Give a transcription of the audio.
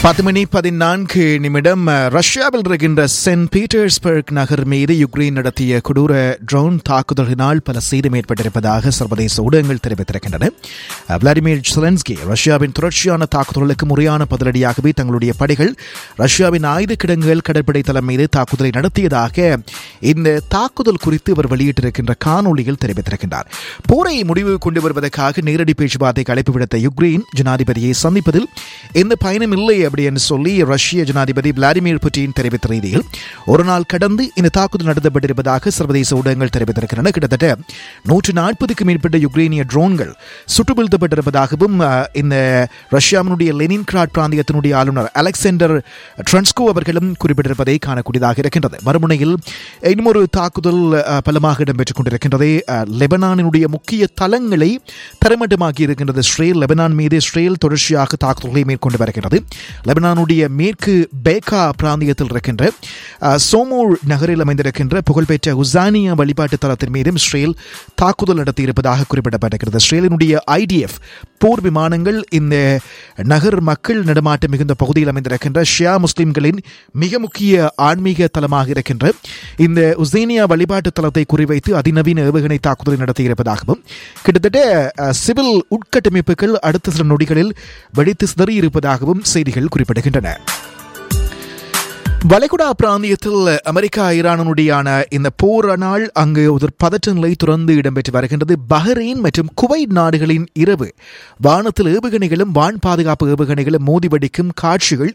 பத்து மணி பதினான்கு நிமிடம் அஹ், ரஷ்யாவில் இருக்கின்ற சென்ட் பீட்டர்ஸ்பர்க் நகர் மீது யுக்ரைன் நடத்திய கொடூர ட்ரோன் தாக்குதலினால் பல சேதம் ஏற்பட்டிருப்பதாக சர்வதேச ஊடகங்கள் தெரிவித்திருக்கின்றன அஹ், விளாடிமிர் செலன்ஸ்கி ரஷ்யாவின் தொடர்ச்சியான தாக்குதலுக்கு முறையான பதிலடியாகவே தங்களுடைய படைகள் ரஷ்யாவின் ஆயுத கிடங்குகள் கடற்படை தளம் மீது தாக்குதலை நடத்தியதாக இந்த தாக்குதல் குறித்து அவர் வெளியிட்டிருக்கின்ற காணொளியில் தெரிவித்திருக்கின்றார் போரை முடிவு கொண்டு வருவதற்காக நேரடி பேச்சுவார்த்தைக்கு அழைப்பு விடுத்த யுக்ரைன் ஜனாதிபதியை சந்திப்பதில் எந்த பயனும் இல்லை அப்படின்னு சொல்லி ரஷ்ய ஜனாதிபதி விளாடிமிர் புட்டின் தெரிவித்த ரீதியில் ஒரு நாள் கடந்து இந்த தாக்குதல் நடத்தப்பட்டிருப்பதாக சர்வதேச ஊடகங்கள் தெரிவித்திருக்கின்றன கிட்டத்தட்ட நூற்று நாற்பதுக்கும் மேற்பட்ட யுக்ரைனிய ட்ரோன்கள் சுட்டு வீழ்த்தப்பட்டிருப்பதாகவும் அஹ், இந்த ரஷ்யாவினுடைய லெனின்கிராட் பிராந்தியத்தினுடைய ஆளுநர் அலெக்சாண்டர் ட்ரன்ஸ்கோ அவர்களும் குறிப்பிட்டிருப்பதை காணக்கூடியதாக இருக்கின்றது மறுமுனையில் இன்னும் ஒரு தாக்குதல் அஹ், பலமாக இடம்பெற்றுக் கொண்டிருக்கின்றது அஹ், லெபனானினுடைய முக்கிய தளங்களை தரமட்டமாக்கி இருக்கின்றது இஸ்ரேல் லெபனான் மீது இஸ்ரேல் தொடர்ச்சியாக தாக்குதல்களை மேற்கொண்டு வருகிறது லெபனானுடைய மேற்கு பேக்கா பிராந்தியத்தில் இருக்கின்ற அஹ், சோமோர் நகரில் அமைந்திருக்கின்ற புகழ்பெற்ற உசானியா வழிபாட்டு தளத்தின் மீதும் இஸ்ரேல் தாக்குதல் நடத்தியிருப்பதாக குறிப்பிடப்பட்டிருக்கிறது இஸ்ரேலினுடைய ஐடிஎஃப் போர் விமானங்கள் இந்த நகர் மக்கள் நடமாட்டம் மிகுந்த பகுதியில் அமைந்திருக்கின்ற ஷியா முஸ்லிம்களின் மிக முக்கிய ஆன்மீக தலமாக இருக்கின்ற இந்த உசேனியா வழிபாட்டு தலத்தை குறிவைத்து அதிநவீன ஏவுகணை தாக்குதலை நடத்தியிருப்பதாகவும் கிட்டத்தட்ட அஹ், சிவில் உட்கட்டமைப்புகள் அடுத்த சில நொடிகளில் வெடித்து சிதறியிருப்பதாகவும் செய்திகள் குறிப்பிடுகின்றன வளைகுடா பிராந்தியத்தில் அமெரிக்கா ஈரானுடையான இந்த போரானால் அங்கு ஒரு பதற்ற நிலை தொடர்ந்து இடம்பெற்று வருகின்றது பஹ்ரைன் மற்றும் குவைத் நாடுகளின் இரவு வானத்தில் ஏவுகணைகளும் வான் பாதுகாப்பு ஏவுகணைகளும் மோதி வெடிக்கும் காட்சிகள்